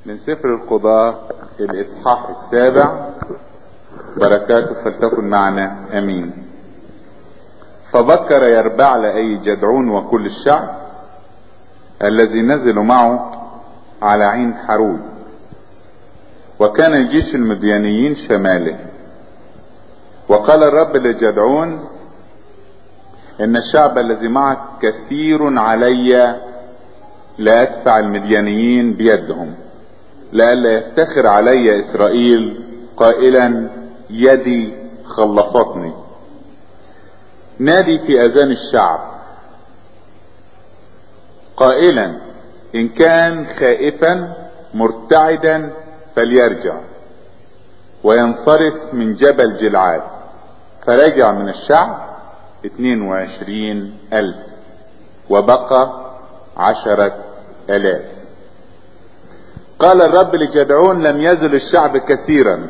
من سفر القضاء الإصحاح السابع بركاته فلتكن معنا أمين فبكر يربعل أي جدعون وكل الشعب الذي نزلوا معه على عين حرود وكان جيش المديانيين شماله وقال الرب لجدعون ان الشعب الذي معك كثير علي لا ادفع المديانيين بيدهم لئلا يفتخر علي اسرائيل قائلا يدي خلصتني نادي في اذان الشعب قائلا ان كان خائفا مرتعدا فليرجع وينصرف من جبل جلعاد فرجع من الشعب اتنين وعشرين الف وبقى عشرة الاف قال الرب لجدعون لم يزل الشعب كثيرا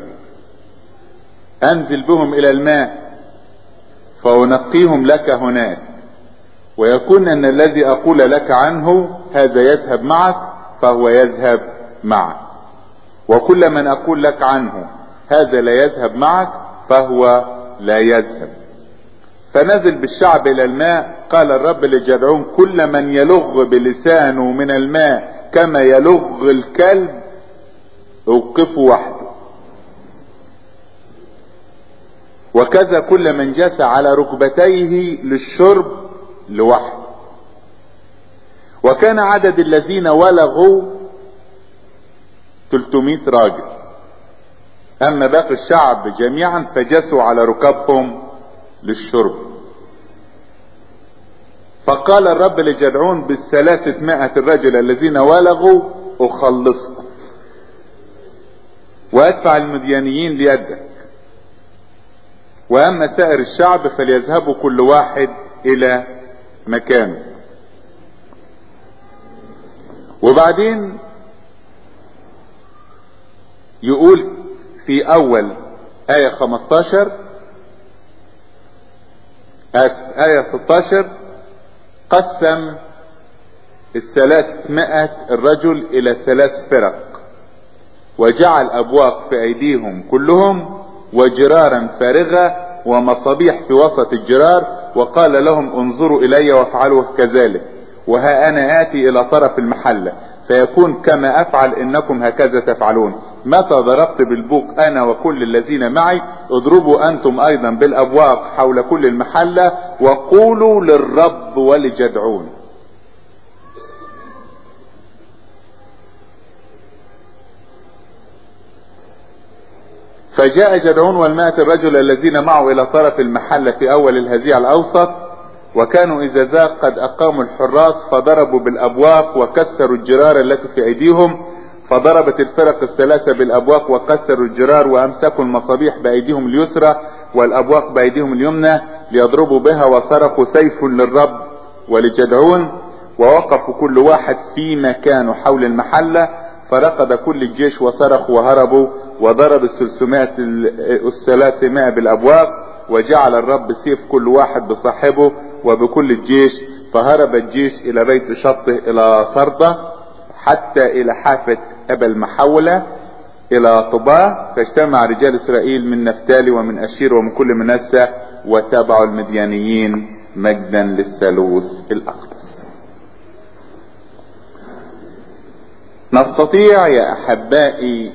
انزل بهم الى الماء فانقيهم لك هناك ويكون ان الذي اقول لك عنه هذا يذهب معك فهو يذهب معك وكل من اقول لك عنه هذا لا يذهب معك فهو لا يذهب فنزل بالشعب الى الماء قال الرب لجدعون كل من يلغ بلسانه من الماء كما يلغ الكلب اوقفه وحده وكذا كل من جس على ركبتيه للشرب لوحده وكان عدد الذين ولغوا 300 راجل اما باقي الشعب جميعا فجسوا على ركبهم للشرب فقال الرب لجدعون بالثلاثة مائة الرجل الذين ولغوا اخلصكم وادفع المديانيين ليدك واما سائر الشعب فليذهبوا كل واحد الى مكانه وبعدين يقول في اول آية 15 آية 16 قسم الثلاثمائة الرجل الى ثلاث فرق وجعل ابواق في ايديهم كلهم وجرارا فارغة ومصابيح في وسط الجرار وقال لهم انظروا الي وافعلوا كذلك وها انا اتي الى طرف المحلة فيكون كما افعل انكم هكذا تفعلون متى ضربت بالبوق انا وكل الذين معي اضربوا انتم ايضا بالابواق حول كل المحلة وقولوا للرب ولجدعون فجاء جدعون والمائة الرجل الذين معه الى طرف المحلة في اول الهزيع الاوسط وكانوا اذا ذاق قد اقاموا الحراس فضربوا بالابواق وكسروا الجرار التي في ايديهم فضربت الفرق الثلاثة بالابواق وكسروا الجرار وامسكوا المصابيح بايديهم اليسرى والابواق بايديهم اليمنى ليضربوا بها وصرخوا سيف للرب ولجدعون ووقفوا كل واحد في مكانه حول المحلة فرقد كل الجيش وصرخوا وهربوا وضرب الثلاثمائة الثلاثمائة بالابواق وجعل الرب سيف كل واحد بصاحبه وبكل الجيش فهرب الجيش الى بيت شطه الى صردة حتى الى حافة ابا المحولة الى طباء فاجتمع رجال اسرائيل من نفتالي ومن اشير ومن كل منسى وتابعوا المديانيين مجدا للثالوث الاقدس نستطيع يا احبائي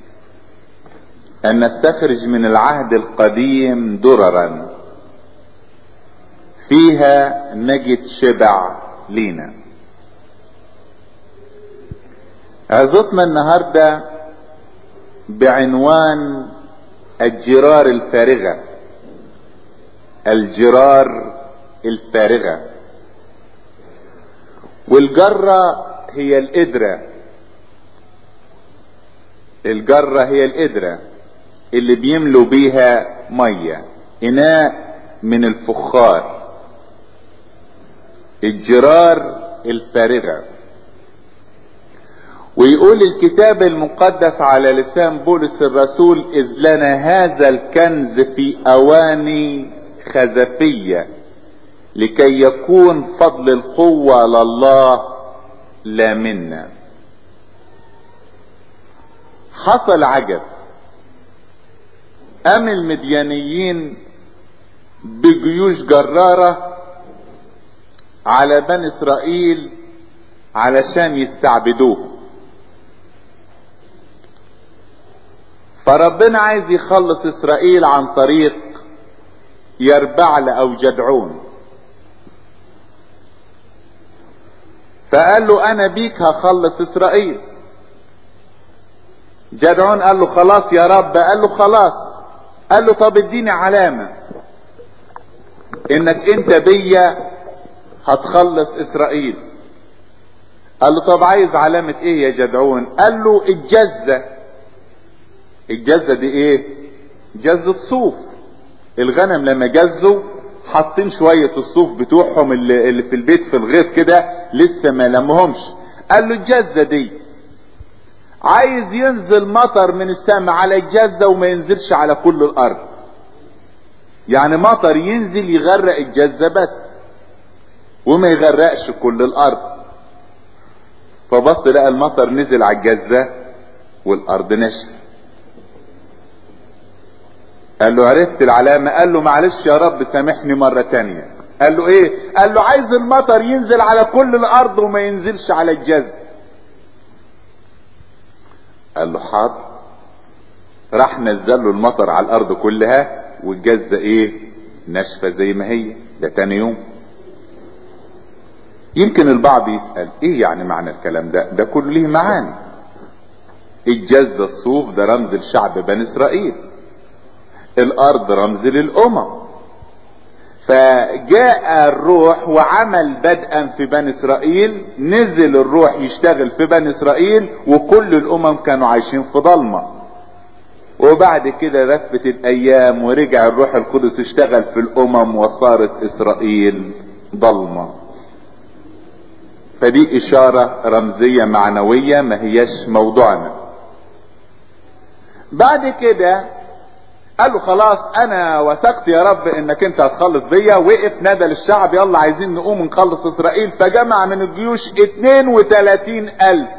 ان نستخرج من العهد القديم دررا فيها نجد شبع لينا عظتنا النهاردة بعنوان الجرار الفارغة الجرار الفارغة والجرة هي القدرة الجرة هي القدرة اللي بيملوا بيها مية اناء من الفخار الجرار الفارغة ويقول الكتاب المقدس على لسان بولس الرسول اذ لنا هذا الكنز في اواني خزفية لكي يكون فضل القوة لله لا منا حصل عجب قام المديانيين بجيوش جرارة على بني اسرائيل علشان يستعبدوه فربنا عايز يخلص اسرائيل عن طريق يربعل او جدعون فقال له انا بيك هخلص اسرائيل جدعون قال له خلاص يا رب قال له خلاص قال له طب اديني علامة انك انت بيا هتخلص اسرائيل قال له طب عايز علامة ايه يا جدعون قال له الجزة الجزة دي ايه جزة صوف الغنم لما جزوا حاطين شوية الصوف بتوعهم اللي, اللي في البيت في الغيط كده لسه ما لمهمش قال له الجزة دي عايز ينزل مطر من السماء على الجزة وما ينزلش على كل الارض يعني مطر ينزل يغرق الجزة بس وما يغرقش كل الارض فبص لقى المطر نزل على الجزة والارض نشف قال له عرفت العلامة قال له معلش يا رب سامحني مرة تانية قال له ايه قال له عايز المطر ينزل على كل الارض وما ينزلش على الجز قال له حاضر راح نزل له المطر على الارض كلها والجزة ايه ناشفة زي ما هي ده تاني يوم يمكن البعض يسأل ايه يعني معنى الكلام ده ده كله ليه معاني الجزة الصوف ده رمز الشعب بني اسرائيل الارض رمز للامم فجاء الروح وعمل بدءا في بني اسرائيل نزل الروح يشتغل في بني اسرائيل وكل الامم كانوا عايشين في ضلمة وبعد كده لفت الايام ورجع الروح القدس اشتغل في الامم وصارت اسرائيل ضلمة فدي اشارة رمزية معنوية ما هيش موضوعنا بعد كده قال له خلاص انا وثقت يا رب انك انت هتخلص بيا وقف نادى للشعب يلا عايزين نقوم نخلص اسرائيل فجمع من الجيوش 32 الف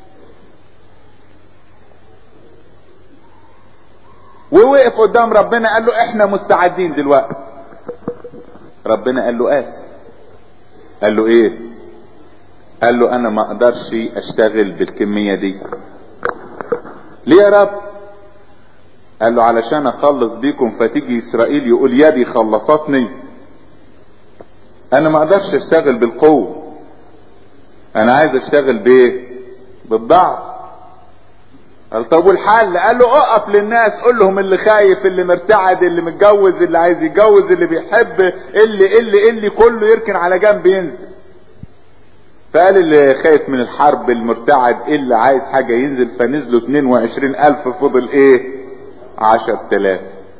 ووقف قدام ربنا قال له احنا مستعدين دلوقتي ربنا قال له اسف قال له ايه قال له انا ما اقدرش اشتغل بالكمية دي ليه يا رب قال له علشان اخلص بيكم فتيجي اسرائيل يقول يدي خلصتني انا ما اقدرش اشتغل بالقوة انا عايز اشتغل بايه بالضعف قال طب والحل قال له اقف للناس قول لهم اللي خايف اللي مرتعد اللي متجوز اللي عايز يتجوز اللي بيحب اللي اللي اللي كله يركن على جنب ينزل فقال اللي خايف من الحرب المرتعد اللي عايز حاجة ينزل فنزلوا 22 الف فضل ايه عشر تلاف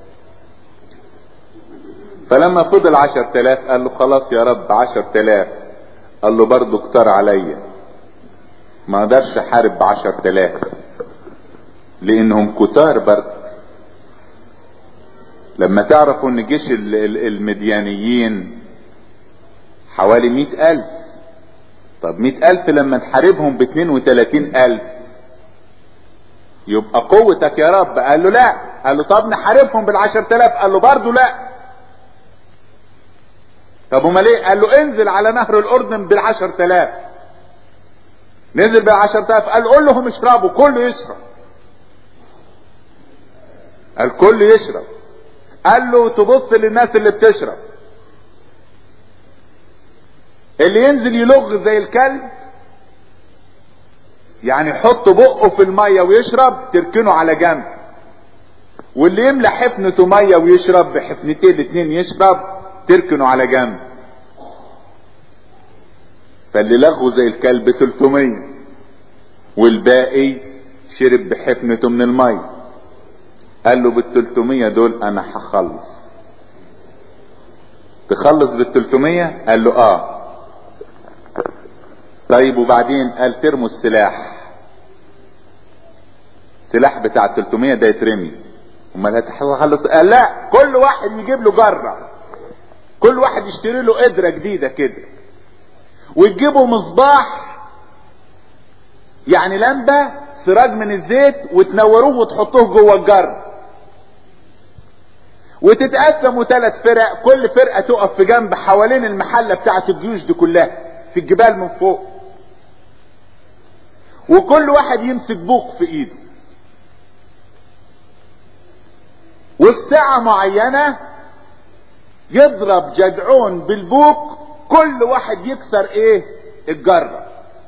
فلما فضل عشر تلاف قال له خلاص يا رب عشر تلاف قال له برضو كتر عليا ما اقدرش احارب بعشر تلاف لانهم كتار برضو لما تعرفوا ان جيش المديانيين حوالي مئة الف طب مئة الف لما نحاربهم باتنين وتلاتين الف يبقى قوتك يا رب قال له لا قال له طب نحاربهم بالعشر تلاف قال له برضه لا طب امال ايه قال له انزل على نهر الاردن بالعشر تلاف نزل بالعشر تلاف قال قول لهم اشربوا كله يشرب قال كله يشرب قال له تبص للناس اللي بتشرب اللي ينزل يلغ زي الكلب يعني يحط بقه في المية ويشرب تركنه على جنب واللي يملى حفنته مية ويشرب بحفنتين الاتنين يشرب تركنه على جنب فاللي لغوا زي الكلب 300 والباقي شرب بحفنته من المية قال له بال 300 دول انا هخلص تخلص بال 300 قال له اه طيب وبعدين قال ترموا السلاح السلاح بتاع 300 ده يترمي امال هتخلص قال لا كل واحد يجيب له جرة كل واحد يشتري له قدرة جديدة كده وتجيبوا مصباح يعني لمبة سراج من الزيت وتنوروه وتحطوه جوه الجر وتتقسموا ثلاث فرق كل فرقة تقف في جنب حوالين المحلة بتاعت الجيوش دي كلها في الجبال من فوق وكل واحد يمسك بوق في ايده وفي ساعة معينة يضرب جدعون بالبوق كل واحد يكسر ايه الجرة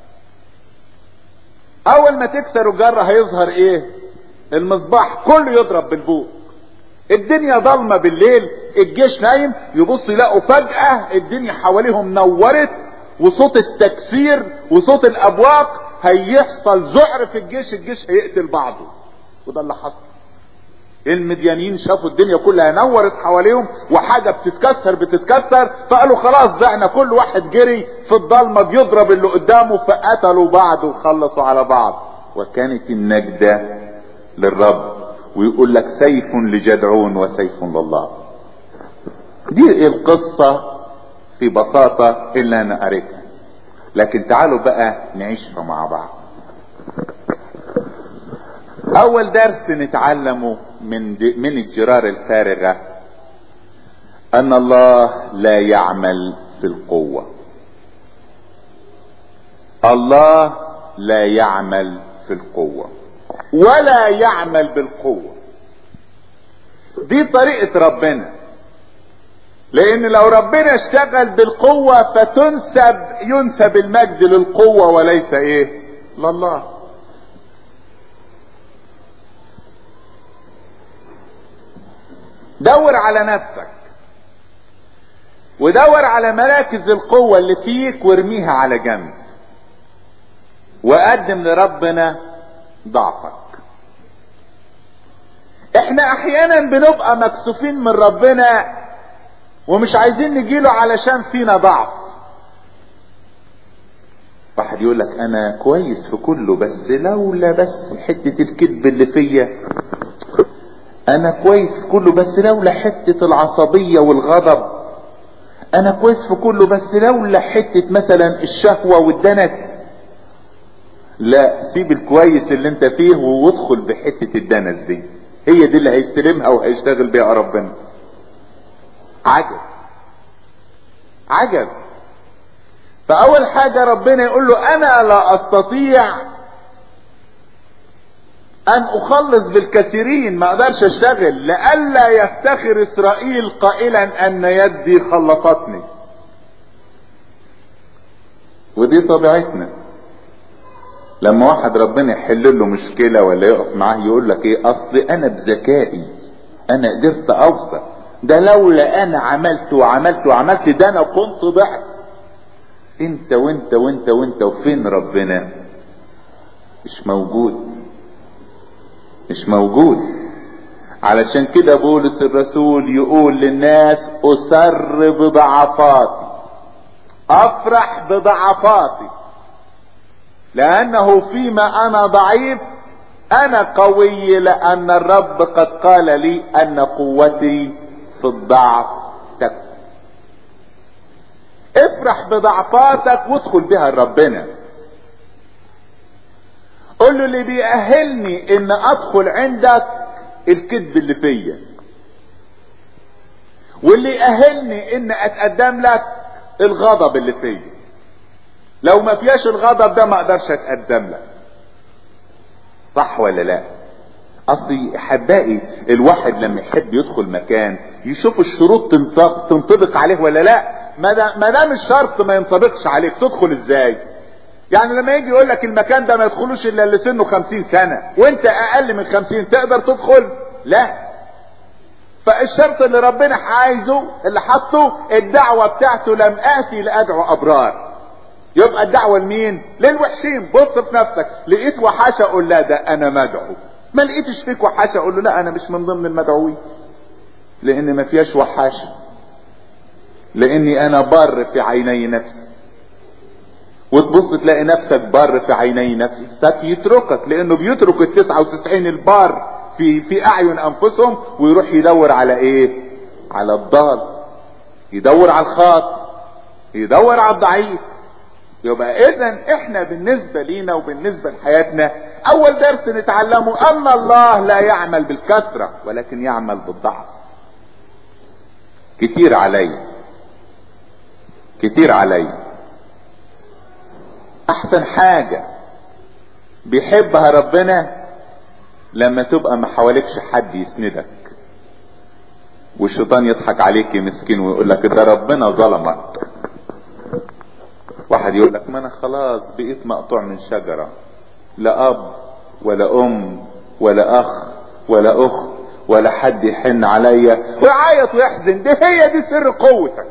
اول ما تكسر الجرة هيظهر ايه المصباح كله يضرب بالبوق الدنيا ضلمة بالليل الجيش نايم يبص يلاقوا فجأة الدنيا حواليهم نورت وصوت التكسير وصوت الابواق هيحصل ذعر في الجيش الجيش هيقتل بعضه وده اللي حصل المديانين شافوا الدنيا كلها نورت حواليهم وحاجة بتتكسر بتتكسر فقالوا خلاص ضعنا كل واحد جري في الضلمة بيضرب اللي قدامه فقتلوا بعض وخلصوا على بعض وكانت النجدة للرب ويقول لك سيف لجدعون وسيف لله دي القصة في بساطة اللي انا قريتها لكن تعالوا بقى نعيشها مع بعض اول درس نتعلمه من من الجرار الفارغة ان الله لا يعمل في القوة الله لا يعمل في القوة ولا يعمل بالقوة دي طريقة ربنا لان لو ربنا اشتغل بالقوة فتنسب ينسب المجد للقوة وليس ايه لله دور على نفسك ودور على مراكز القوة اللي فيك وارميها على جنب وقدم لربنا ضعفك احنا احيانا بنبقى مكسوفين من ربنا ومش عايزين نجيله علشان فينا ضعف واحد يقول لك انا كويس في كله بس لولا بس حتة الكذب اللي فيا انا كويس في كله بس لولا حتة العصبية والغضب انا كويس في كله بس لولا حتة مثلا الشهوة والدنس لا سيب الكويس اللي انت فيه وادخل بحتة الدنس دي هي دي اللي هيستلمها وهيشتغل بيها ربنا عجب عجب فاول حاجة ربنا يقول له انا لا استطيع ان اخلص بالكثيرين ما اقدرش اشتغل لئلا يفتخر اسرائيل قائلا ان يدي خلصتني ودي طبيعتنا لما واحد ربنا يحل له مشكلة ولا يقف معاه يقول لك ايه اصل انا بذكائي انا قدرت اوصل ده لولا انا عملت وعملت وعملت ده انا كنت ضعف انت وانت وانت وانت وفين ربنا مش موجود مش موجود علشان كده بولس الرسول يقول للناس اسر بضعفاتي افرح بضعفاتي لانه فيما انا ضعيف انا قوي لان الرب قد قال لي ان قوتي في الضعف تكفي افرح بضعفاتك وادخل بها لربنا قول له اللي بيأهلني ان ادخل عندك الكذب اللي فيا واللي يأهلني ان اتقدم لك الغضب اللي فيا لو ما فياش الغضب ده ما اقدرش اتقدم لك صح ولا لا اصلي احبائي الواحد لما يحب يدخل مكان يشوف الشروط تنطبق عليه ولا لا ما دام الشرط ما ينطبقش عليك تدخل ازاي يعني لما يجي يقول لك المكان ده ما يدخلوش الا اللي سنه خمسين سنة وانت اقل من خمسين تقدر تدخل لا فالشرط اللي ربنا عايزه اللي حطه الدعوة بتاعته لم اتي لادعو ابرار يبقى الدعوة لمين للوحشين بص في نفسك لقيت وحشة اقول لا ده انا مدعو ما لقيتش فيك وحشة اقول له لا انا مش من ضمن المدعوين لان ما فيهاش وحاشة لاني انا بر في عيني نفسي وتبص تلاقي نفسك بار في عيني نفسك يتركك لانه بيترك التسعة وتسعين البار في في اعين انفسهم ويروح يدور على ايه على الضال يدور على الخاطئ يدور على الضعيف يبقى اذا احنا بالنسبة لينا وبالنسبة لحياتنا اول درس نتعلمه ان الله لا يعمل بالكثرة ولكن يعمل بالضعف كتير علي كتير علي احسن حاجة بيحبها ربنا لما تبقى ما حواليكش حد يسندك والشيطان يضحك عليك يا مسكين ويقول لك ده ربنا ظلمك واحد يقول لك ما انا خلاص بقيت مقطوع من شجرة لا اب ولا ام ولا اخ ولا اخت ولا حد يحن عليا ويعيط ويحزن دي هي دي سر قوتك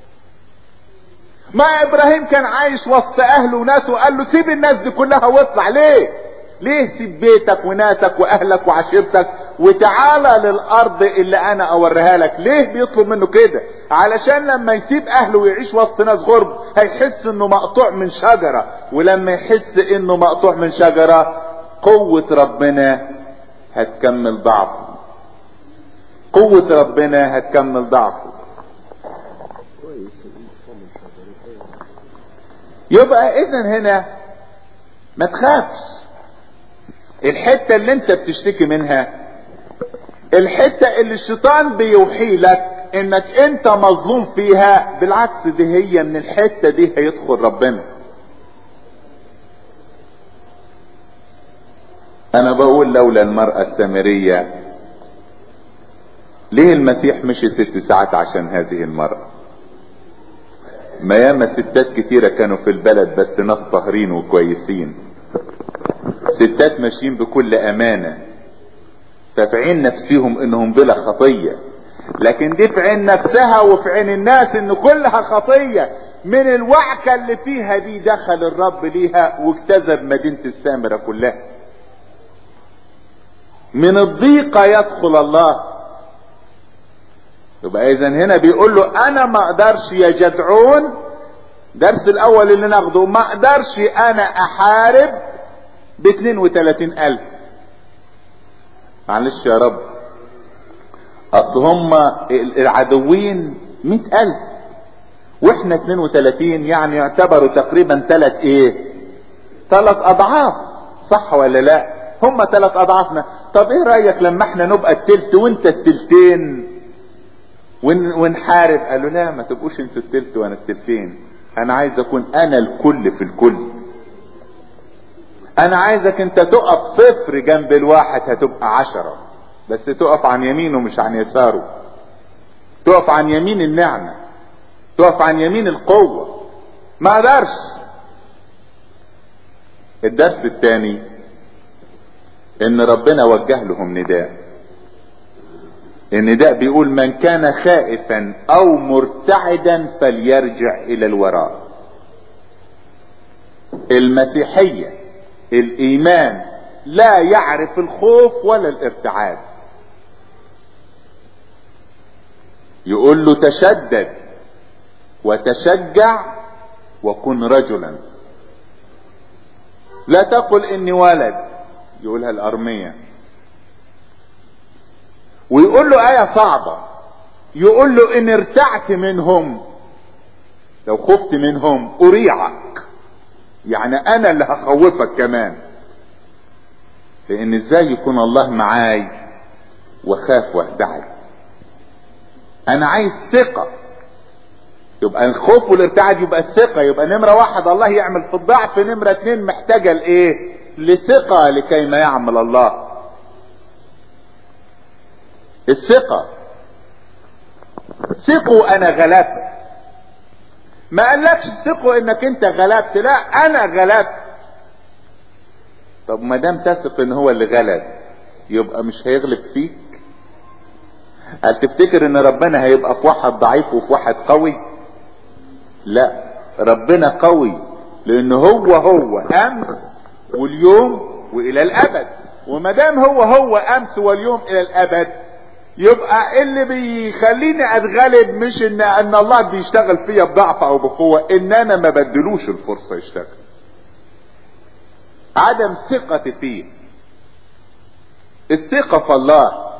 ما ابراهيم كان عايش وسط اهله وناسه وقال له سيب الناس دي كلها واطلع ليه ليه سيب بيتك وناسك واهلك وعشيرتك وتعالى للارض اللي انا اوريها لك ليه بيطلب منه كده علشان لما يسيب اهله ويعيش وسط ناس غرب هيحس انه مقطوع من شجرة ولما يحس انه مقطوع من شجرة قوة ربنا هتكمل ضعفه قوة ربنا هتكمل ضعفه يبقى اذا هنا ما تخافش الحتة اللي انت بتشتكي منها الحتة اللي الشيطان بيوحي لك انك انت مظلوم فيها بالعكس دي هي من الحتة دي هيدخل ربنا انا بقول لولا المرأة السامرية ليه المسيح مشي ست ساعات عشان هذه المرأة ما ياما ستات كتيرة كانوا في البلد بس ناس طاهرين وكويسين ستات ماشيين بكل امانة ففي نفسهم انهم بلا خطية لكن دي في عين نفسها وفي عين الناس ان كلها خطية من الوعكة اللي فيها دي دخل الرب ليها واجتذب مدينة السامرة كلها من الضيقة يدخل الله يبقى اذا هنا بيقول له انا ما اقدرش يا جدعون درس الاول اللي ناخده ما اقدرش انا احارب ب 32 الف معلش يا رب اصل هم العدوين 100 الف واحنا 32 يعني يعتبروا تقريبا ثلاث ايه ثلاث اضعاف صح ولا لا هم ثلاث اضعافنا طب ايه رايك لما احنا نبقى التلت وانت التلتين ون ونحارب قالوا لا ما تبقوش انتوا التلت وانا التلتين انا عايز اكون انا الكل في الكل انا عايزك انت تقف صفر جنب الواحد هتبقى عشرة بس تقف عن يمينه مش عن يساره تقف عن يمين النعمة تقف عن يمين القوة ما قدرش الدرس الثاني ان ربنا وجه لهم نداء النداء بيقول من كان خائفا او مرتعدا فليرجع الى الوراء المسيحية الايمان لا يعرف الخوف ولا الارتعاد يقول له تشدد وتشجع وكن رجلا لا تقل اني ولد يقولها الارمية ويقول له آية صعبة يقول له إن ارتعت منهم لو خفت منهم أريعك يعني أنا اللي هخوفك كمان لأن إزاي يكون الله معاي وخاف وارتعد أنا عايز ثقة يبقى الخوف والارتعاد يبقى الثقة يبقى نمرة واحد الله يعمل في الضعف نمرة اتنين محتاجة لإيه لثقة لكي ما يعمل الله الثقة ثقوا انا غلبت ما قالكش ثقوا انك انت غلبت لا انا غلبت طب ما دام تثق ان هو اللي غلب يبقى مش هيغلب فيك هل تفتكر ان ربنا هيبقى في واحد ضعيف وفي واحد قوي لا ربنا قوي لان هو هو امس واليوم والى الابد وما دام هو هو امس واليوم الى الابد يبقى اللي بيخليني اتغلب مش ان ان الله بيشتغل فيا بضعف او بقوه ان انا ما بدلوش الفرصه يشتغل عدم ثقتي فيه الثقه في الله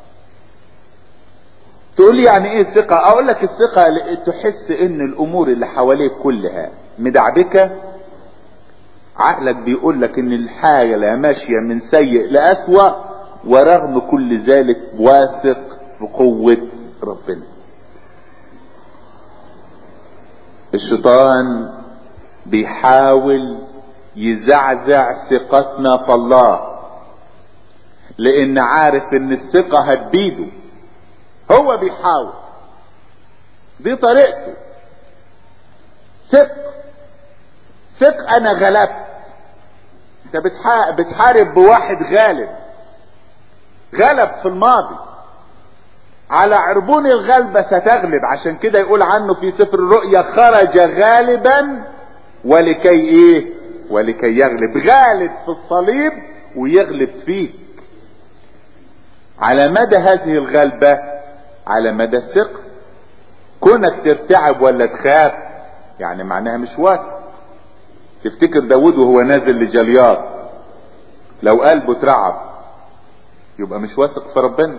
تقول لي يعني ايه الثقه اقول لك الثقه تحس ان الامور اللي حواليك كلها مدعبكه عقلك بيقول لك ان الحاجة ماشية من سيء لأسوأ ورغم كل ذلك واثق بقوة ربنا الشيطان بيحاول يزعزع ثقتنا في الله لان عارف ان الثقة هتبيده هو بيحاول دي طريقته ثق ثق انا غلبت انت بتحارب بواحد غالب غلب في الماضي على عربون الغلبة ستغلب عشان كده يقول عنه في سفر الرؤيا خرج غالبا ولكي ايه ولكي يغلب غالب في الصليب ويغلب فيك على مدى هذه الغلبة على مدى الثقة كونك ترتعب ولا تخاف يعني معناها مش واثق تفتكر داود وهو نازل لجليات لو قلبه اترعب يبقى مش واثق في ربنا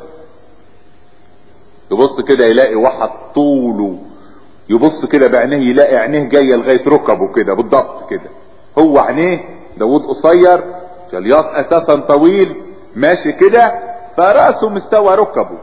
يبص كده يلاقي واحد طوله يبص كده بعينيه يلاقي عينيه جايه لغايه ركبه كده بالضبط كده هو عينيه داود قصير جلياط اساسا طويل ماشي كده فراسه مستوى ركبه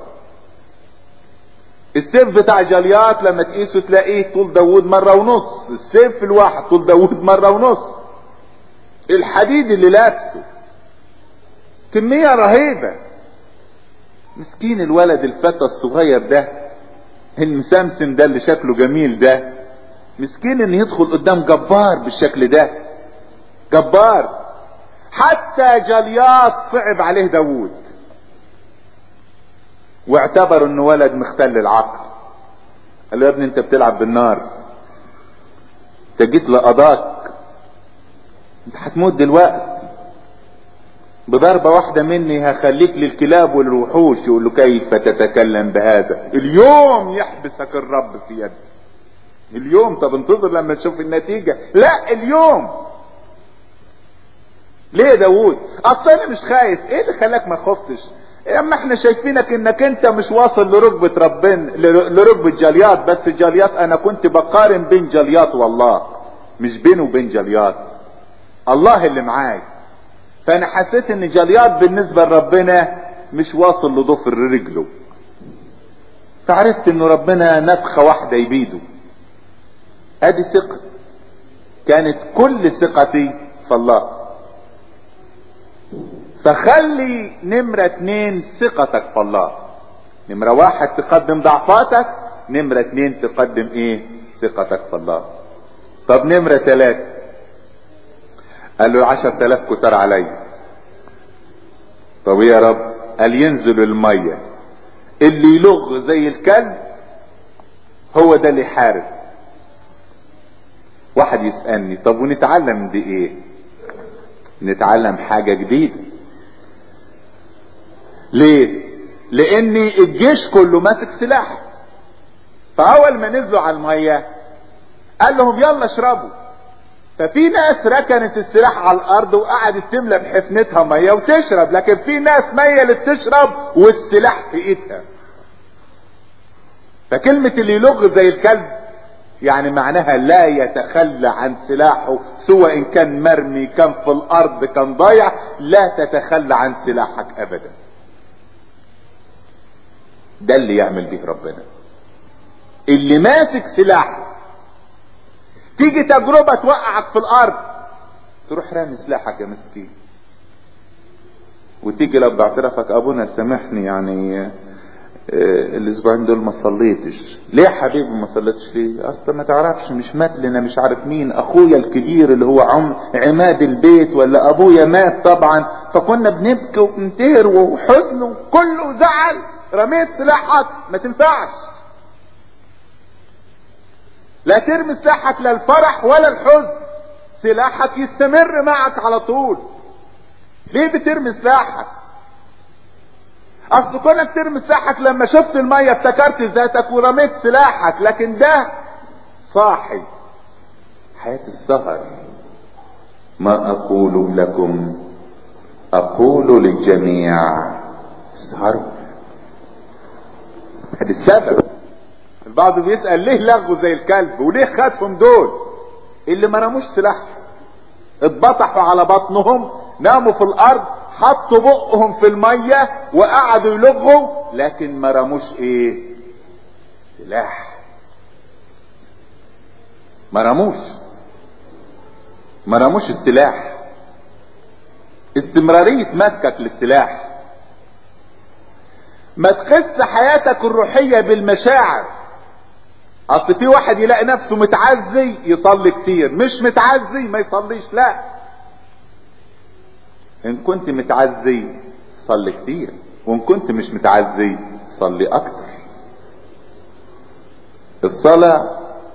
السيف بتاع جليات لما تقيسه تلاقيه طول داود مرة ونص السيف الواحد طول داود مرة ونص الحديد اللي لابسه كمية رهيبة مسكين الولد الفتى الصغير ده المسمسم ده اللي شكله جميل ده مسكين ان يدخل قدام جبار بالشكل ده جبار حتى جليات صعب عليه داود واعتبر انه ولد مختل العقل قال له يا ابني انت بتلعب بالنار انت جيت لقضاك انت هتموت دلوقتي بضربة واحدة مني هخليك للكلاب والوحوش يقول له كيف تتكلم بهذا اليوم يحبسك الرب في يدك اليوم طب انتظر لما تشوف النتيجة لا اليوم ليه يا داوود اصل انا مش خايف ايه اللي خلاك ما خفتش اما احنا شايفينك انك انت مش واصل لركبة ربنا لركبة جليات بس جليات انا كنت بقارن بين جليات والله مش بينه وبين جليات الله اللي معاي فانا حسيت ان جليات بالنسبة لربنا مش واصل لضفر رجله فعرفت ان ربنا نفخة واحدة يبيده ادي ثقة كانت كل ثقتي في الله فخلي نمرة اتنين ثقتك في الله نمرة واحد تقدم ضعفاتك نمرة اتنين تقدم ايه ثقتك في الله طب نمرة تلاتة قال له عشر تلاف كتر علي طب يا رب قال ينزل المية اللي يلغ زي الكلب هو ده اللي يحارب واحد يسألني طب ونتعلم دي ايه نتعلم حاجة جديدة ليه لان الجيش كله ماسك سلاح فاول ما نزلوا على المية قال لهم يلا اشربوا ففي ناس ركنت السلاح على الارض وقعدت تملى بحفنتها مية وتشرب لكن في ناس ميلت تشرب والسلاح في ايدها فكلمة اللي يلغ زي الكلب يعني معناها لا يتخلى عن سلاحه سواء إن كان مرمي كان في الارض كان ضايع لا تتخلى عن سلاحك ابدا ده اللي يعمل به ربنا اللي ماسك سلاحه تيجي تجربة توقعك في الارض تروح رامي سلاحك يا مسكين وتيجي لو باعترافك ابونا سامحني يعني الاسبوعين دول ما صليتش ليه يا حبيبي ما صليتش ليه اصلا ما تعرفش مش مات لنا مش عارف مين اخويا الكبير اللي هو عم عماد البيت ولا ابويا مات طبعا فكنا بنبكي وبنتهر وحزن وكله زعل رميت سلاحك ما تنفعش لا ترمي سلاحك لا الفرح ولا الحزن سلاحك يستمر معك على طول ليه بترمي سلاحك اصل كونك ترمي سلاحك لما شفت المية افتكرت ذاتك ورميت سلاحك لكن ده صاحي حياة السهر ما اقول لكم اقول للجميع اسهروا هذا السبب البعض بيسأل ليه لغوا زي الكلب وليه خدهم دول اللي ما رموش سلاح اتبطحوا على بطنهم ناموا في الارض حطوا بقهم في المية وقعدوا يلغوا لكن ما رموش ايه سلاح ما رموش ما رموش السلاح استمرارية مسكك للسلاح ما تقس حياتك الروحية بالمشاعر اصل في واحد يلاقي نفسه متعزي يصلي كتير مش متعزي ما يصليش لا ان كنت متعزي صلي كتير وان كنت مش متعزي صلي اكتر الصلاة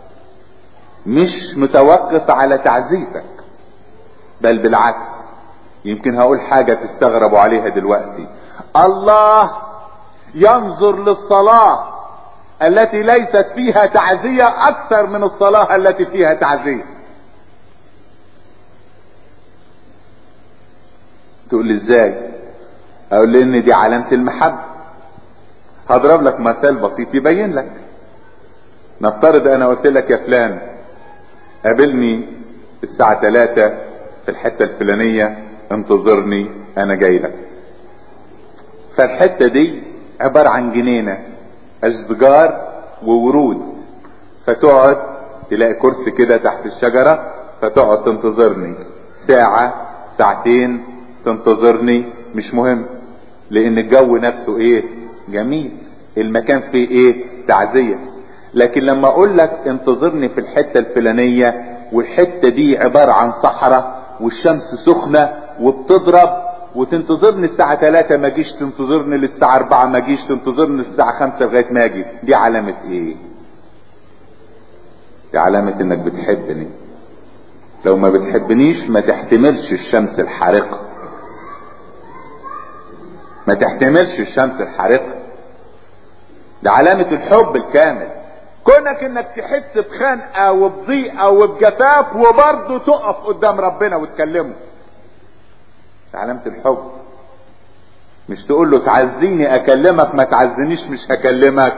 مش متوقف على تعزيتك بل بالعكس يمكن هقول حاجة تستغربوا عليها دلوقتي الله ينظر للصلاة التي ليست فيها تعزية اكثر من الصلاة التي فيها تعزية تقول لي ازاي اقول لي ان دي علامة المحبة هضرب لك مثال بسيط يبين لك نفترض انا قلت لك يا فلان قابلني الساعة 3 في الحتة الفلانية انتظرني انا جاي لك فالحتة دي عبارة عن جنينة اشجار وورود فتقعد تلاقي كرسي كده تحت الشجرة فتقعد تنتظرني ساعة ساعتين تنتظرني مش مهم لان الجو نفسه ايه جميل المكان فيه ايه تعزية لكن لما اقول لك انتظرني في الحتة الفلانية والحتة دي عبارة عن صحراء والشمس سخنة وبتضرب وتنتظرني الساعة 3 ما جيش تنتظرني للساعة 4 ما جيش تنتظرني الساعة 5 لغاية ما اجي دي علامة ايه دي علامة انك بتحبني لو ما بتحبنيش ما تحتملش الشمس الحارقة ما تحتملش الشمس الحارقة ده علامة الحب الكامل كونك انك تحس بخنقة وبضيقة وبجفاف وبرضه تقف قدام ربنا وتكلمه ده علامة الحب مش تقول له تعزيني اكلمك ما تعزنيش مش هكلمك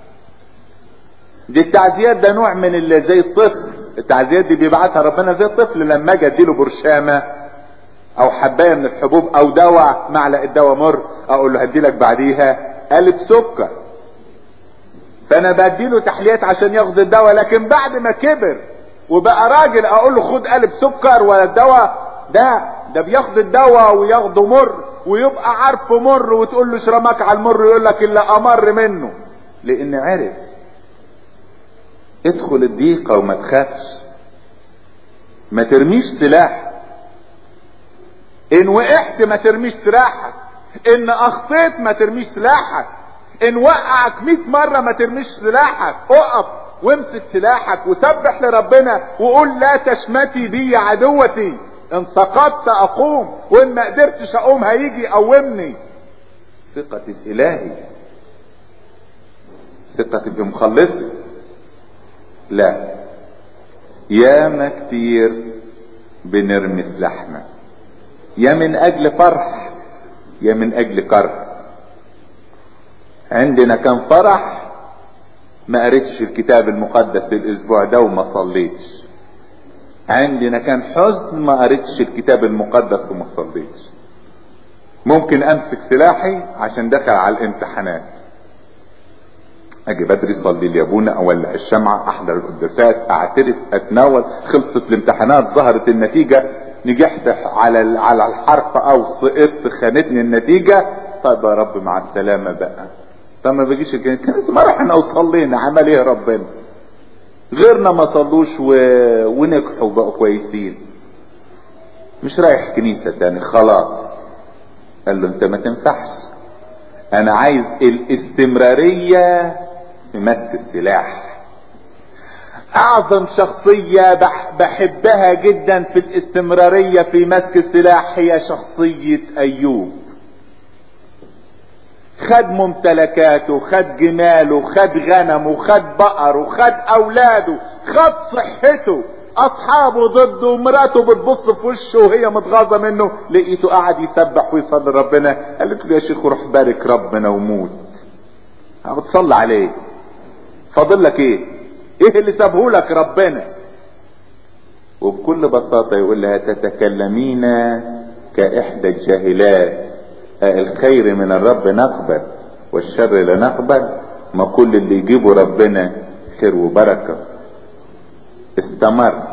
دي التعزيات ده نوع من اللي زي الطفل التعزيات دي بيبعتها ربنا زي الطفل لما اجي اديله برشامه او حبايه من الحبوب او دواء معلقه دواء مر اقول له هدي لك بعديها قالب سكر فانا بديله تحليات عشان ياخد الدواء لكن بعد ما كبر وبقى راجل اقول له خد قالب سكر ولا الدواء ده ده بياخد الدواء وياخده مر ويبقى عارفه مر وتقول له اشرمك على المر يقول لك الا امر منه لان عرف ادخل الضيقه وما تخافش ما ترميش سلاح ان وقعت ما ترميش سلاحك ان اخطيت ما ترميش سلاحك ان وقعك مئة مرة ما ترميش سلاحك اقف وامسك سلاحك وسبح لربنا وقول لا تشمتي بي يا عدوتي ان سقطت اقوم وان ما قدرتش اقوم هيجي يقومني ثقتي في الهي ثقتي في مخلصي لا ياما كتير بنرمي سلاحنا يا من اجل فرح يا من اجل كره عندنا كان فرح ما قريتش الكتاب المقدس الاسبوع ده وما صليتش عندنا كان حزن ما قريتش الكتاب المقدس وما صليتش ممكن امسك سلاحي عشان دخل على الامتحانات اجي بدري صلي لي ابونا اولع الشمعة احضر القداسات اعترف اتناول خلصت الامتحانات ظهرت النتيجة نجحت على على الحرف او سقطت خانتني النتيجة طيب يا رب مع السلامة بقى طب ما بيجيش الكنيسة ما رحنا وصلينا عمل ايه ربنا غيرنا ما صلوش و... ونجحوا بقوا كويسين مش رايح كنيسة تاني خلاص قال له انت ما تنفعش انا عايز الاستمرارية في مسك السلاح اعظم شخصية بحبها جدا في الاستمرارية في مسك السلاح هي شخصية ايوب خد ممتلكاته خد جماله خد غنمه خد بقره خد اولاده خد صحته اصحابه ضده مراته بتبص في وشه وهي متغاظه منه لقيته قاعد يسبح ويصلي ربنا قالت له يا شيخ روح بارك ربنا وموت بتصلي عليه فاضل لك ايه ايه اللي سابه لك ربنا وبكل بساطة يقول لها تتكلمين كإحدى الجاهلات الخير من الرب نقبل والشر لا نقبل ما كل اللي يجيبه ربنا خير وبركة استمر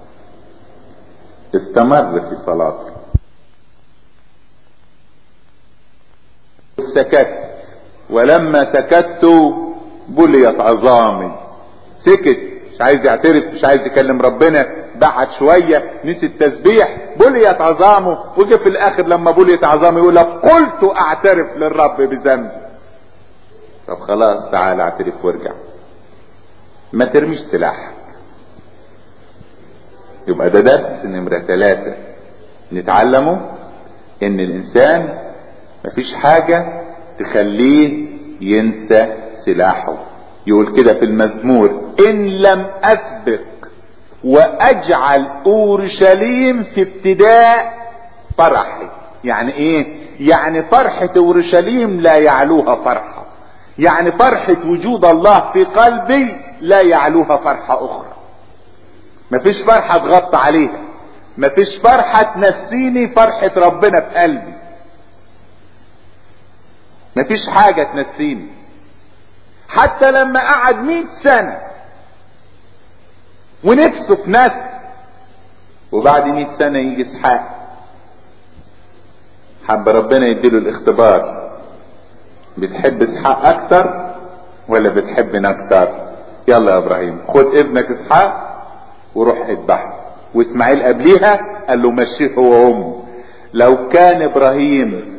استمر في صلاته سكت ولما سكت بليت عظامي سكت مش عايز يعترف مش عايز يكلم ربنا بعد شوية نسي التسبيح بليت عظامه وجه في الاخر لما بليت عظامه يقول لك قلت اعترف للرب بذنبي طب خلاص تعال اعترف وارجع ما ترميش سلاحك يبقى ده درس نمرة ثلاثة نتعلمه ان الانسان مفيش حاجة تخليه ينسى سلاحه يقول كده في المزمور ان لم اسبق واجعل اورشليم في ابتداء فرحي يعني ايه يعني فرحة اورشليم لا يعلوها فرحة يعني فرحة وجود الله في قلبي لا يعلوها فرحة اخرى مفيش فرحة تغطى عليها مفيش فرحة تنسيني فرحة ربنا في قلبي مفيش حاجة تنسيني حتى لما قعد مئة سنة ونفسه في نسل وبعد مئة سنة يجي اسحاق حب ربنا يديله الاختبار بتحب اسحاق اكتر ولا بتحبنا اكتر يلا يا ابراهيم خد ابنك اسحاق وروح اذبحه واسماعيل قبليها قال له مشيه هو وامه لو كان ابراهيم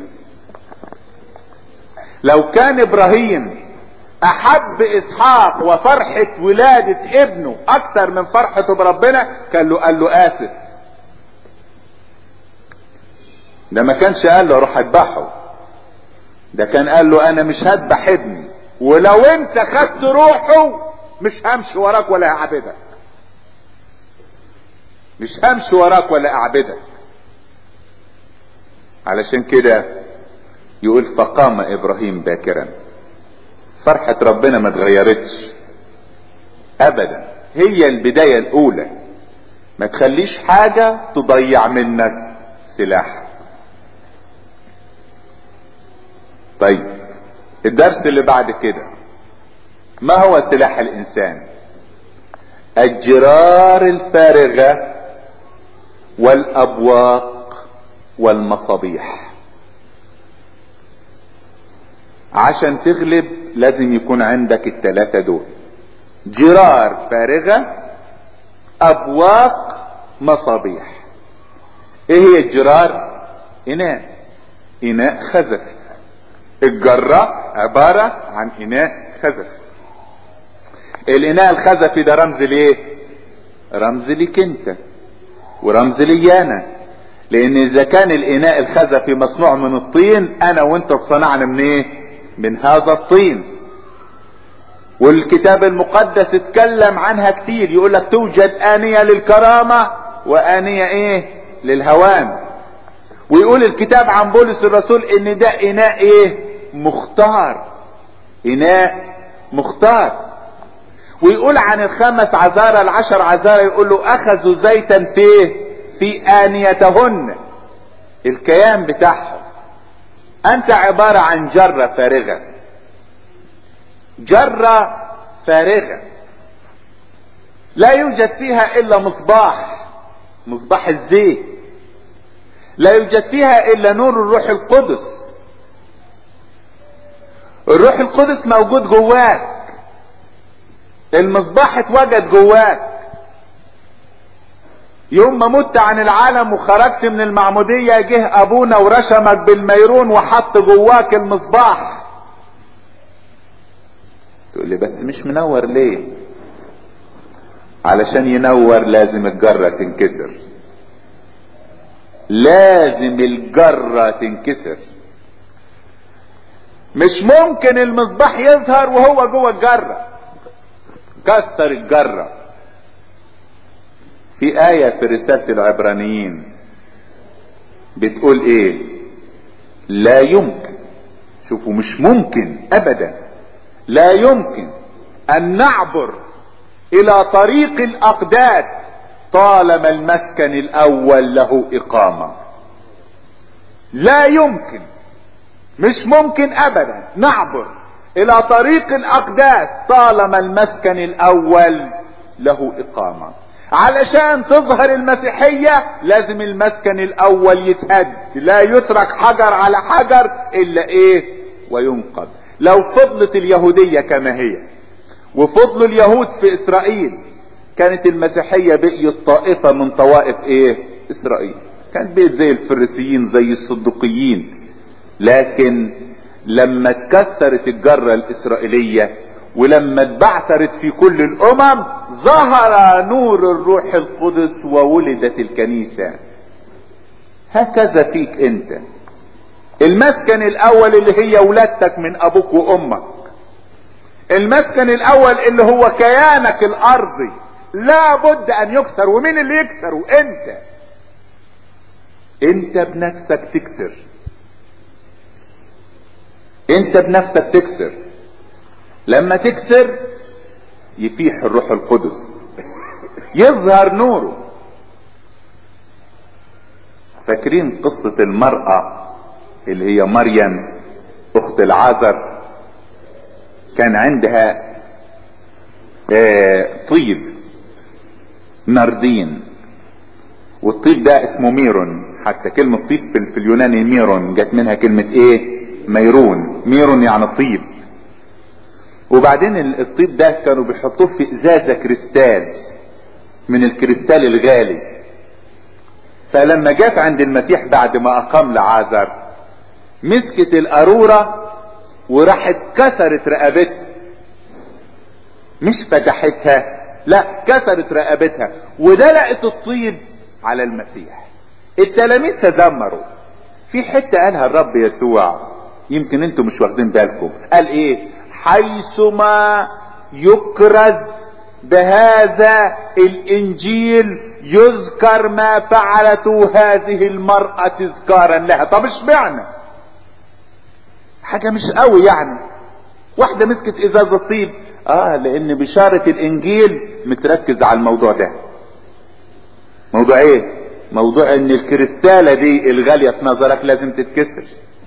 لو كان ابراهيم احب اسحاق وفرحة ولادة ابنه اكتر من فرحته بربنا كان له قال له اسف ده ما كانش قال له روح اذبحه ده كان قال له انا مش هذبح ابني ولو انت خدت روحه مش همشي وراك ولا هعبدك مش همشي وراك ولا اعبدك علشان كده يقول فقام ابراهيم باكرا فرحة ربنا ما اتغيرتش ابدا هي البداية الاولى ما تخليش حاجة تضيع منك سلاح طيب الدرس اللي بعد كده ما هو سلاح الانسان الجرار الفارغة والابواق والمصابيح عشان تغلب لازم يكون عندك التلاتة دول جرار فارغة ابواق مصابيح ايه هي الجرار اناء اناء خزفي الجرة عبارة عن اناء خزفي الاناء الخزفي ده رمز ليه رمز ليك انت ورمز لي انا لان اذا كان الاناء الخزفي مصنوع من الطين انا وانت اتصنعنا من ايه من هذا الطين والكتاب المقدس اتكلم عنها كتير يقول لك توجد آنية للكرامة وآنية ايه للهوان ويقول الكتاب عن بولس الرسول ان ده اناء ايه مختار اناء مختار ويقول عن الخمس عذارى العشر عذارى يقول له اخذوا زيتا فيه في آنيتهن الكيان بتاعهم انت عبارة عن جرة فارغة جرة فارغة لا يوجد فيها الا مصباح مصباح الزيت لا يوجد فيها الا نور الروح القدس الروح القدس موجود جواك المصباح اتوجد جواك يوم ما مت عن العالم وخرجت من المعمودية جه ابونا ورشمك بالميرون وحط جواك المصباح تقول لي بس مش منور ليه علشان ينور لازم الجرة تنكسر لازم الجرة تنكسر مش ممكن المصباح يظهر وهو جوه الجرة كسر الجرة في آية في رسالة العبرانيين بتقول ايه لا يمكن شوفوا مش ممكن ابدا لا يمكن ان نعبر الى طريق الاقداس طالما المسكن الاول له اقامة لا يمكن مش ممكن ابدا نعبر الى طريق الاقداس طالما المسكن الاول له اقامة علشان تظهر المسيحية لازم المسكن الاول يتهد لا يترك حجر على حجر الا ايه وينقض لو فضلت اليهودية كما هي وفضل اليهود في اسرائيل كانت المسيحية بقيت طائفة من طوائف ايه اسرائيل كانت بقيت زي الفريسيين زي الصدقيين لكن لما اتكسرت الجرة الاسرائيلية ولما اتبعثرت في كل الامم ظهر نور الروح القدس وولدت الكنيسة هكذا فيك انت المسكن الاول اللي هي ولادتك من ابوك وامك المسكن الاول اللي هو كيانك الارضي لا بد ان يكسر ومين اللي يكسر انت انت بنفسك تكسر انت بنفسك تكسر لما تكسر يفيح الروح القدس يظهر نوره فاكرين قصة المرأة اللي هي مريم اخت العازر كان عندها اه طيب ناردين والطيب ده اسمه ميرون حتى كلمة طيب في, في اليوناني ميرون جت منها كلمة ايه ميرون ميرون يعني طيب وبعدين الطيب ده كانوا بيحطوه في ازازة كريستال من الكريستال الغالي فلما جت عند المسيح بعد ما اقام لعازر مسكت القارورة وراحت كسرت رقبتها مش فتحتها لا كسرت رقبتها ودلقت الطيب على المسيح التلاميذ تذمروا في حتة قالها الرب يسوع يمكن انتم مش واخدين بالكم قال ايه حيثما يكرز بهذا الانجيل يذكر ما فعلته هذه المرأة تذكارا لها طب اشمعنى حاجة مش قوي يعني واحدة مسكت ازازة طيب اه لان بشارة الانجيل متركز على الموضوع ده موضوع ايه موضوع ان الكريستالة دي الغالية في نظرك لازم تتكسر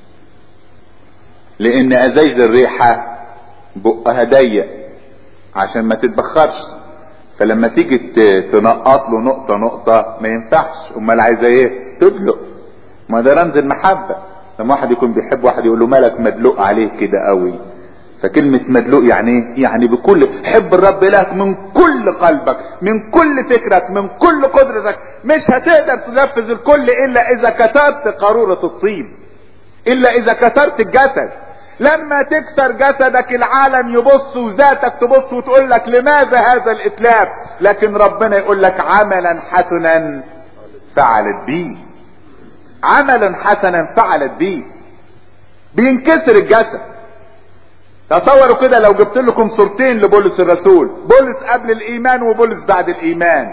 لان ازايز الريحة بقها ضيق عشان ما تتبخرش فلما تيجي تنقط له نقطة نقطة ما ينفعش امال عايزة ايه تدلق ما ده رمز المحبة لما واحد يكون بيحب واحد يقول له مالك مدلوق عليه كده قوي فكلمة مدلوق يعني ايه يعني بكل حب الرب الهك من كل قلبك من كل فكرك من كل قدرتك مش هتقدر تنفذ الكل الا اذا كترت قارورة الطيب الا اذا كترت الجسد لما تكسر جسدك العالم يبص وذاتك تبص وتقول لك لماذا هذا الاتلاف لكن ربنا يقول لك عملا حسنا فعلت بيه عملا حسنا فعلت بيه بينكسر الجسد تصوروا كده لو جبت لكم صورتين لبولس الرسول بولس قبل الايمان وبولس بعد الايمان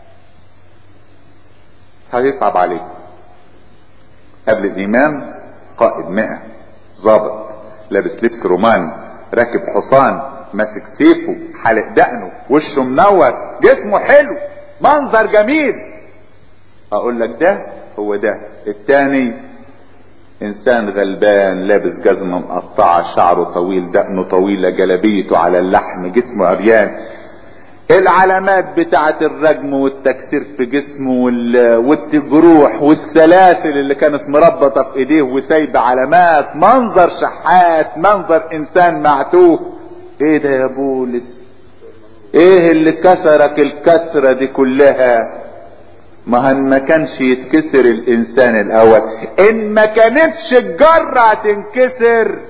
هيصعب عليك قبل الايمان قائد مئة ضابط لابس لبس روماني راكب حصان ماسك سيفه حالق دقنه وشه منور جسمه حلو منظر جميل اقول لك ده هو ده التاني انسان غلبان لابس جزمه مقطعه شعره طويل دقنه طويله جلبيته على اللحم جسمه عريان العلامات بتاعه الرجم والتكسير في جسمه والجروح والسلاسل اللي كانت مربطه في ايديه وسايبه علامات منظر شحات منظر انسان معتوه ايه ده يا بولس ايه اللي كسرك الكسره دي كلها ما هن ما كانش يتكسر الانسان الاول ان ما كانتش الجرة تنكسر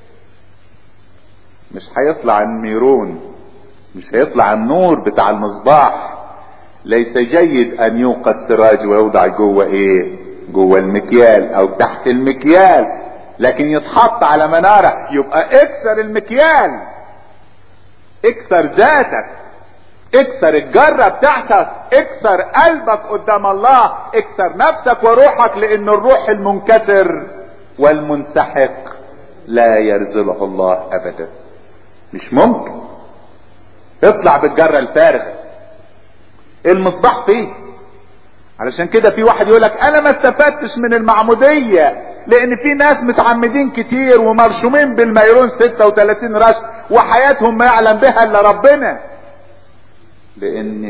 مش هيطلع النيرون مش هيطلع النور بتاع المصباح ليس جيد ان يوقد سراج ويوضع جوه ايه جوه المكيال او تحت المكيال لكن يتحط على منارة يبقى اكسر المكيال اكسر ذاتك اكسر الجرة بتاعتك اكسر قلبك قدام الله اكسر نفسك وروحك لان الروح المنكسر والمنسحق لا يرزله الله ابدا مش ممكن اطلع بالجرة الفارغة المصباح فيه علشان كده في واحد يقول لك انا ما استفدتش من المعمودية لان في ناس متعمدين كتير ومرشومين بالميرون 36 رش وحياتهم ما يعلم بها الا ربنا لان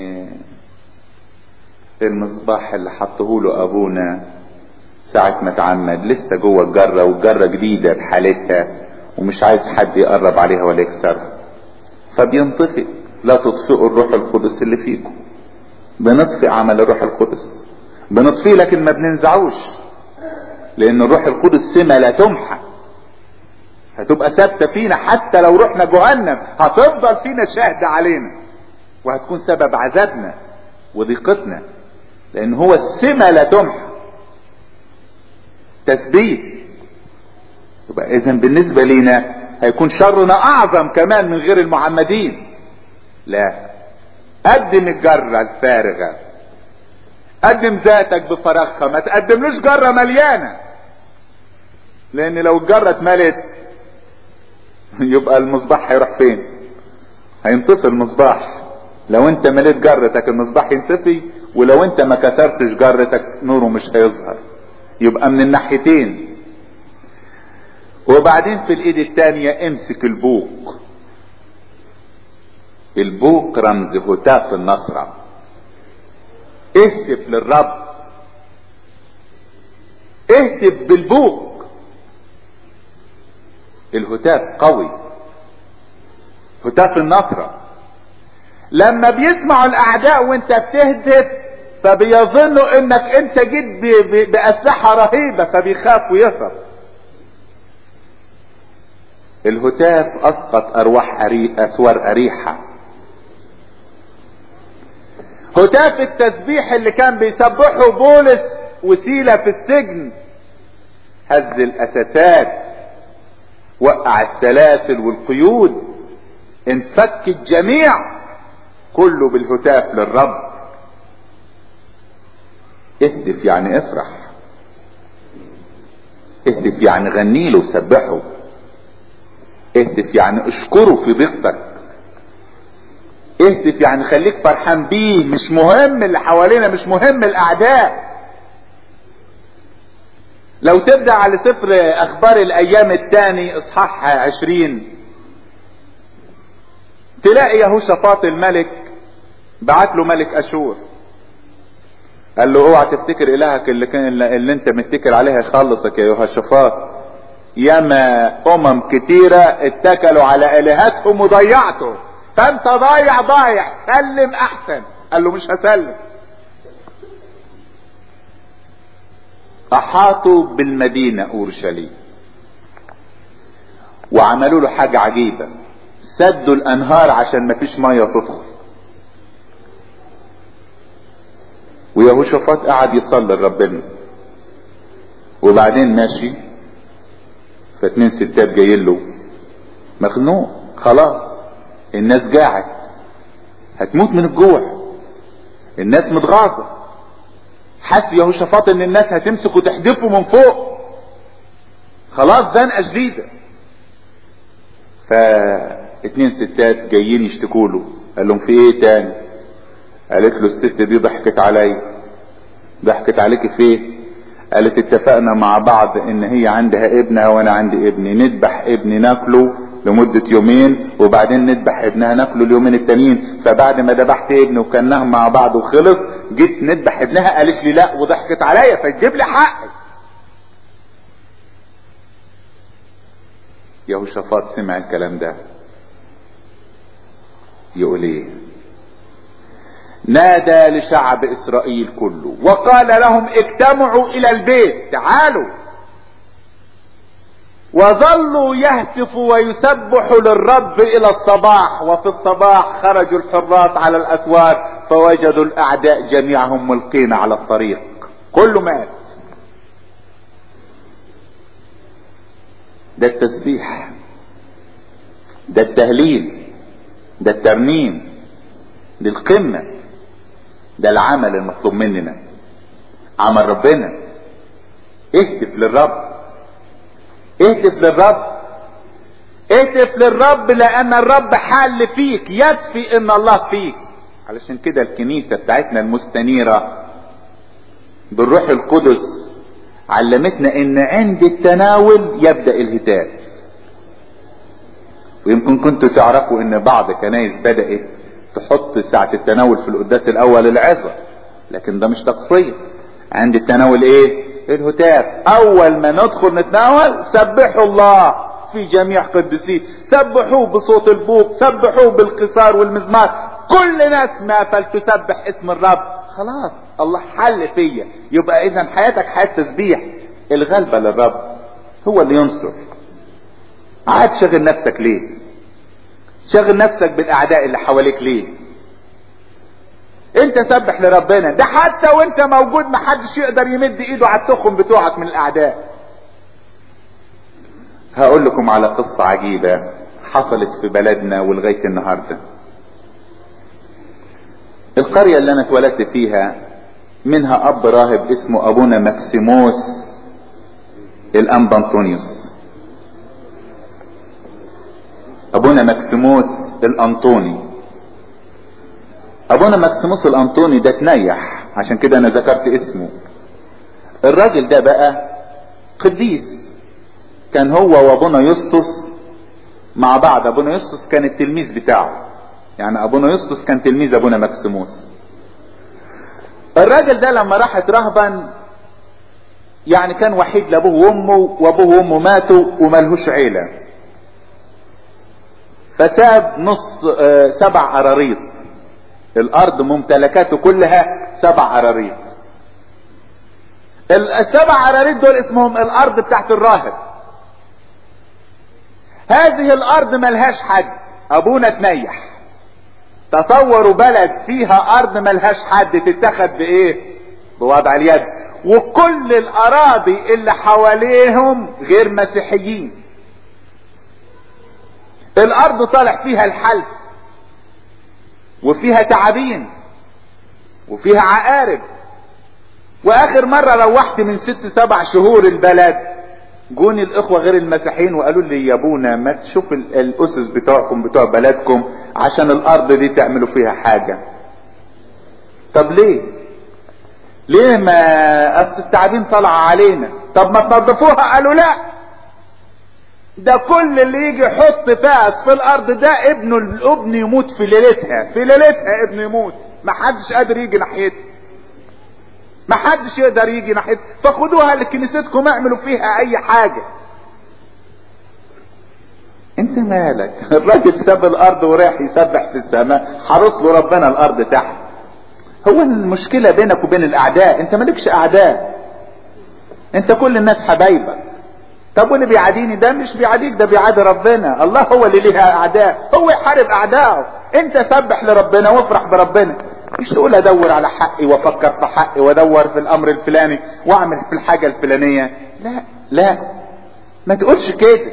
المصباح اللي حطه له ابونا ساعة ما اتعمد لسه جوه الجرة والجرة جديدة بحالتها ومش عايز حد يقرب عليها ولا يكسرها فبينطفئ لا تطفئوا الروح القدس اللي فيكم بنطفئ عمل الروح القدس بنطفيه لكن ما بننزعوش لان الروح القدس سمة لا تمحى هتبقى ثابتة فينا حتى لو رحنا جهنم هتفضل فينا شهد علينا وهتكون سبب عذابنا وضيقتنا لان هو السمة لا تمحى تثبيت يبقى اذا بالنسبة لينا هيكون شرنا اعظم كمان من غير المعمدين لا قدم الجرة الفارغة قدم ذاتك بفراغها ما تقدملوش جرة مليانة لان لو الجرة اتملت يبقى المصباح هيروح فين هينطفي المصباح لو انت مليت جرتك المصباح ينطفي ولو انت ما كسرتش جرتك نوره مش هيظهر يبقى من الناحيتين وبعدين في الايد التانية امسك البوق البوق رمز هتاف النصرة اهتف للرب اهتف بالبوق الهتاف قوي هتاف النصرة لما بيسمعوا الاعداء وانت بتهتف فبيظنوا انك انت جيت باسلحة رهيبة فبيخاف ويهرب الهتاف اسقط ارواح أري... اسوار اريحة هتاف التسبيح اللي كان بيسبحه بولس وسيلة في السجن هز الاساسات وقع السلاسل والقيود انفك الجميع كله بالهتاف للرب اهتف يعني افرح اهتف يعني غني له وسبحه اهتف يعني اشكره في ضيقتك اهتف يعني خليك فرحان بيه مش مهم اللي حوالينا مش مهم الاعداء لو تبدأ على سفر اخبار الايام الثاني اصحاح عشرين تلاقي يهوشافاط الملك بعت له ملك اشور قال له اوعى تفتكر الهك اللي كان اللي انت متكل عليها يخلصك يا يهوشافاط ياما امم كتيرة اتكلوا على الهتهم وضيعته فانت ضايع ضايع سلم احسن قال له مش هسلم احاطوا بالمدينة اورشليم وعملوا له حاجة عجيبة سدوا الانهار عشان مفيش مية تدخل ويهوشافاط قعد يصلي لربنا وبعدين ماشي فاتنين ستات جايين له مخنوق خلاص الناس جاعت هتموت من الجوع الناس متغاظه حس يهوشافاط ان الناس هتمسك وتحدفه من فوق خلاص زنقه شديده فاتنين ستات جايين يشتكوا له قال لهم في ايه تاني قالت له الست دي ضحكت علي ضحكت عليك في ايه قالت اتفقنا مع بعض ان هي عندها ابنها وانا عندي ابني نذبح ابني ناكله لمدة يومين وبعدين نذبح ابنها ناكله اليومين التانيين فبعد ما ذبحت ابني وكلناهم مع بعض وخلص جيت نذبح ابنها قالت لي لا وضحكت عليا فتجيب لي حقي يهوشافاط سمع الكلام ده يقول ايه نادى لشعب اسرائيل كله وقال لهم اجتمعوا الى البيت تعالوا وظلوا يهتفوا ويسبحوا للرب الى الصباح وفي الصباح خرجوا الحراس على الاسواق فوجدوا الاعداء جميعهم ملقين على الطريق كله مات ده التسبيح ده التهليل ده الترنيم دي القمة ده العمل المطلوب مننا عمل ربنا اهتف للرب اهتف للرب اهتف للرب لان الرب حال فيك يكفي ان الله فيك علشان كده الكنيسة بتاعتنا المستنيرة بالروح القدس علمتنا ان عند التناول يبدأ الهتاف ويمكن كنتوا تعرفوا ان بعض كنايس بدأت تحط ساعة التناول في القداس الاول العظة لكن ده مش تقصير عند التناول ايه الهتاف اول ما ندخل نتناول سبحوا الله في جميع قدسيه سبحوه بصوت البوق سبحوه بالقصار والمزمار كل ناس ما فلتسبح اسم الرب خلاص الله حل فيا يبقى اذا حياتك حياة تسبيح الغلبة للرب هو اللي ينصر عاد شغل نفسك ليه شغل نفسك بالاعداء اللي حواليك ليه انت سبح لربنا ده حتى وانت موجود محدش يقدر يمد ايده على التخم بتوعك من الاعداء هقول لكم على قصة عجيبة حصلت في بلدنا ولغاية النهاردة القرية اللي انا اتولدت فيها منها اب راهب اسمه ابونا مكسيموس الانبا انطونيوس ابونا مكسيموس الانطوني ابونا مكسيموس الانطوني ده تنيح عشان كده انا ذكرت اسمه الراجل ده بقى قديس كان هو وابونا يسطس مع بعض ابونا يسطس كان التلميذ بتاعه يعني ابونا يسطس كان تلميذ ابونا مكسيموس الراجل ده لما راح اترهبن يعني كان وحيد لابوه وامه وابوه وامه ماتوا وملهوش عيله فساب نص آه سبع قراريط الارض ممتلكاته كلها سبع قراريط السبع قراريط دول اسمهم الارض بتاعت الراهب هذه الارض ملهاش حد ابونا تنيح تصوروا بلد فيها ارض ملهاش حد تتخذ بايه بوضع اليد وكل الاراضي اللي حواليهم غير مسيحيين الارض طالع فيها الحلف وفيها تعابين وفيها عقارب واخر مرة روحت من ست سبع شهور البلد جوني الاخوة غير المسيحيين وقالوا لي يا ابونا ما تشوف الاسس بتوعكم بتوع بلدكم عشان الارض دي تعملوا فيها حاجة طب ليه ليه ما اصل التعابين طالعة علينا طب ما تنظفوها قالوا لا ده كل اللي يجي يحط فاس في الارض ده ابنه الابن يموت في ليلتها في ليلتها ابنه يموت ما حدش قادر يجي ناحيتها ما حدش يقدر يجي ناحيتها فخدوها لكنيستكم اعملوا فيها اي حاجة انت مالك الراجل ساب الارض ورايح يسبح في السماء حرص له ربنا الارض تحت هو المشكلة بينك وبين الاعداء انت مالكش اعداء انت كل الناس حبايبك طب واللي بيعاديني ده مش بيعاديك ده بيعادي ربنا الله هو اللي ليه اعداء هو يحارب اعدائه انت سبح لربنا وافرح بربنا مش تقول ادور على حقي وافكر في حقي وادور في الامر الفلاني واعمل في الحاجة الفلانية لا لا ما تقولش كده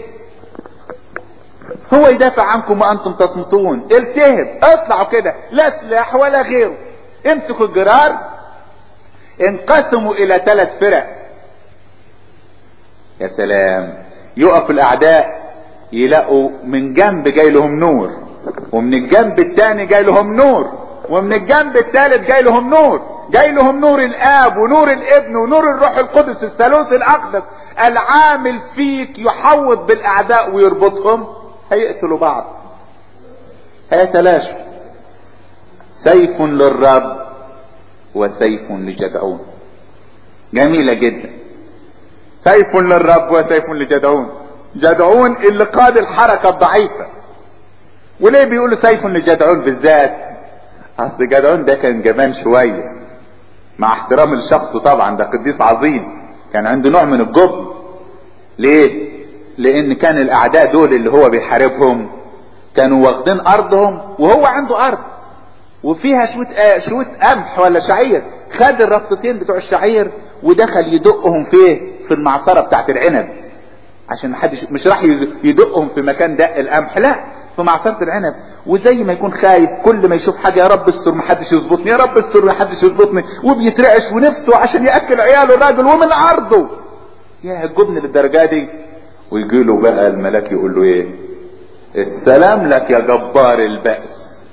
هو يدافع عنكم وانتم تصمتون التهب اطلعوا كده لا سلاح ولا غيره امسكوا الجرار انقسموا الى ثلاث فرق يا سلام يقف الاعداء يلاقوا من جنب جاي لهم نور ومن الجنب الثاني جاي لهم نور ومن الجنب الثالث جاي لهم نور جاي لهم نور الاب ونور الابن ونور الروح القدس الثالوث الاقدس العامل فيك يحوط بالاعداء ويربطهم هيقتلوا بعض هيتلاشوا سيف للرب وسيف لجدعون جميلة جدا سيف للرب وسيف لجدعون جدعون اللي قاد الحركة الضعيفة وليه بيقولوا سيف لجدعون بالذات اصل جدعون ده كان جبان شوية مع احترام الشخص طبعا ده قديس عظيم كان عنده نوع من الجبن ليه لان كان الاعداء دول اللي هو بيحاربهم كانوا واخدين ارضهم وهو عنده ارض وفيها شوية آه شوية قمح ولا شعير خد الربطتين بتوع الشعير ودخل يدقهم فيه في المعصرة بتاعت العنب عشان محدش مش راح يدقهم في مكان دق القمح لا في معصرة العنب وزي ما يكون خايف كل ما يشوف حاجة يا رب استر محدش يظبطني يا رب استر محدش يظبطني وبيترعش ونفسه عشان ياكل عياله الراجل ومن عرضه يا الجبن للدرجة دي ويجي له بقى الملاك يقول له ايه السلام لك يا جبار البأس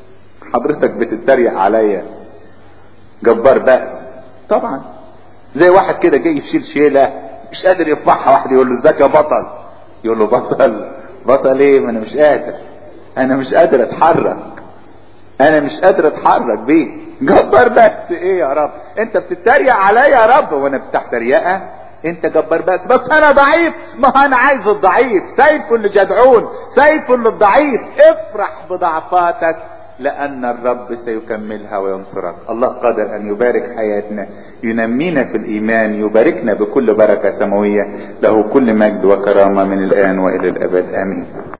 حضرتك بتتريق عليا جبار بأس طبعا زي واحد كده جاي يشيل شيلة مش قادر يرفعها واحد يقول له ازيك يا بطل يقول له بطل بطل ايه ما انا مش قادر انا مش قادر اتحرك انا مش قادر اتحرك بيه جبار بس ايه يا رب انت بتتريق عليا يا رب وانا بتاع تريقه انت جبار بس بس انا ضعيف ما انا عايز الضعيف سيف لجدعون سيف للضعيف افرح بضعفاتك لان الرب سيكملها وينصرك الله قادر ان يبارك حياتنا ينمينا في الايمان يباركنا بكل بركه سماويه له كل مجد وكرامه من الان والى الابد امين